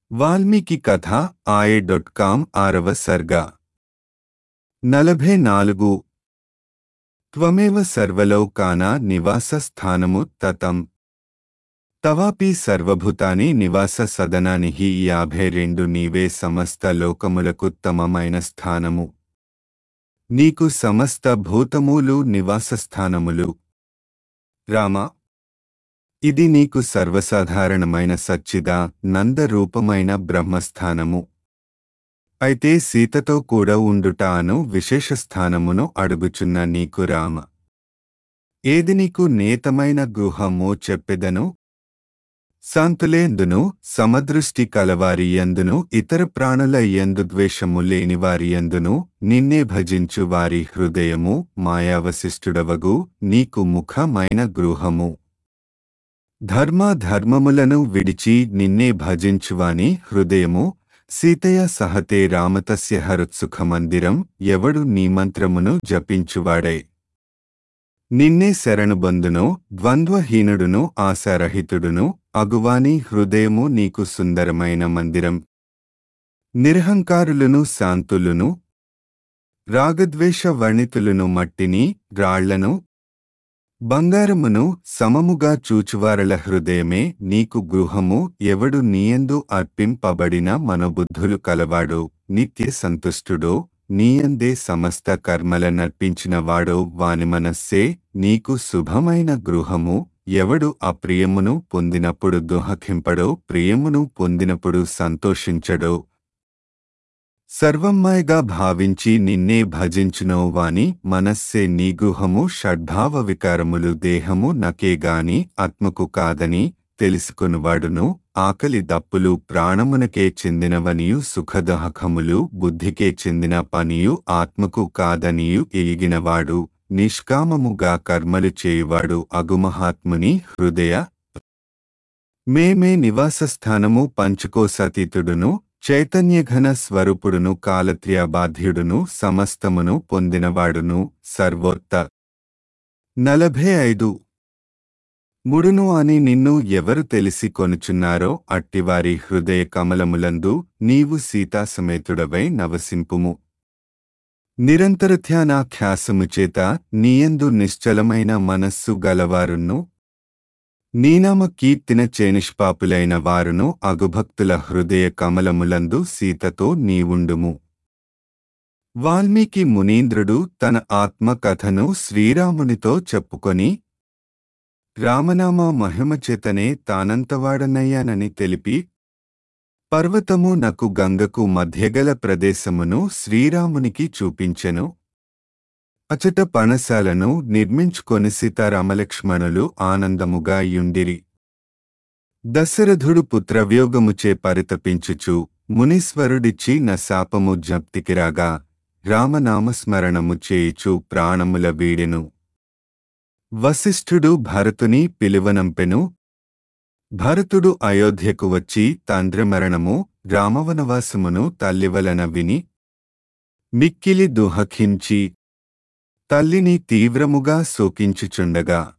వాల్మీకి కథ ఆయే dot com ఆరవ సర్గ నలభై నాలుగు త్వమేవ సర్వలోకాన నివాస స్థానము తతం తవాపి సర్వభూతాని నివాస సదనాని హి యాభై రెండు నీవే సమస్త లోకములకుత్తమమైన స్థానము నీకు సమస్త భూతములు నివాస స్థానములు రామ ఇది నీకు సర్వసాధారణమైన సచ్చిద నందరూపమైన బ్రహ్మస్థానము అయితే సీతతో కూడా ఉండుట అను విశేష స్థానమును అడుగుచున్న నీకు రామ ఏది నీకు నేతమైన గృహమో చెప్పెదను శాంతులేందును సమదృష్టి కలవారి యందును ఇతర ప్రాణుల యందు ద్వేషము లేని వారి యందును నిన్నే భజించు వారి హృదయము మాయావశిష్ఠుడవగు నీకు ముఖమైన గృహము ధర్మ ధర్మములను విడిచి నిన్నే భజించువాని హృదయము సీతయ సహతే రామతస్య హరుత్సుఖమందిరం ఎవడు నీ మంత్రమును జపించువాడై నిన్నే శరణుబందును ద్వంద్వహీనుడును ఆశారహితుడును అగువాని హృదయము నీకు సుందరమైన మందిరం నిరహంకారులను శాంతులును రాగద్వేష వర్ణితులను మట్టిని రాళ్లను బంగారమును సమముగా చూచువారల హృదయమే నీకు గృహము ఎవడు నీయందు అర్పింపబడిన మనబుద్ధులు కలవాడో నిత్య సంతుష్టుడో నీయందే సమస్త కర్మల నర్పించిన వాడో వాని మనస్సే నీకు శుభమైన గృహము ఎవడు అప్రియమును పొందినప్పుడు దుహకింపడో ప్రియమును పొందినప్పుడు సంతోషించడో సర్వమ్మాయిగా భావించి నిన్నే భజించునో వాని మనస్సే నీ గృహము షడ్భావ వికారములు దేహము నకేగాని ఆత్మకు కాదని తెలుసుకునివాడును ఆకలి దప్పులు ప్రాణమునకే చెందినవనియు సుఖదహకములు బుద్ధికే చెందిన పనియు ఆత్మకు కాదనియు ఎగినవాడు నిష్కామముగా కర్మలు చేయువాడు అగుమహాత్ముని హృదయ మేమే నివాసస్థానము పంచుకోసతీతుడును చైతన్యఘన స్వరూపుడును కాలత్ర్యబాధ్యుడును సమస్తమును పొందినవాడును సర్వోత్త నలభై ఐదు ముడును అని నిన్ను ఎవరు తెలిసి కొనుచున్నారో అట్టివారి హృదయ కమలములందు నీవు సీతాసమేతుడవై నవసింపుము నిరంతర ధ్యానాఖ్యాసము చేత నీయందు నిశ్చలమైన మనస్సు గలవారును నీనామ కీర్తిన చేనిష్పాపులైన వారును అగుభక్తుల హృదయ కమలములందు సీతతో నీవుండుము వాల్మీకి మునీంద్రుడు తన ఆత్మకథను శ్రీరామునితో చెప్పుకొని రామనామ మహిమచేతనే తానంతవాడనయ్యానని తెలిపి పర్వతము నకు గంగకు మధ్యగల ప్రదేశమును శ్రీరామునికి చూపించెను అచట పణశాలను నిర్మించుకొని సీతారామలక్ష్మణులు ఆనందముగా యుండిరి దశరథుడు పుత్రవ్యోగముచే పరితపించుచు మునీశ్వరుడిచ్చి న శాపము జప్తికిరాగా రామనామస్మరణము చేయుచు ప్రాణముల వీడెను వశిష్ఠుడు భరతుని పిలువనంపెను భరతుడు అయోధ్యకు వచ్చి తండ్రిమరణము రామవనవాసమును తల్లివలన విని మిక్కిలి దుహఖించి తల్లిని తీవ్రముగా శోకించుచుండగా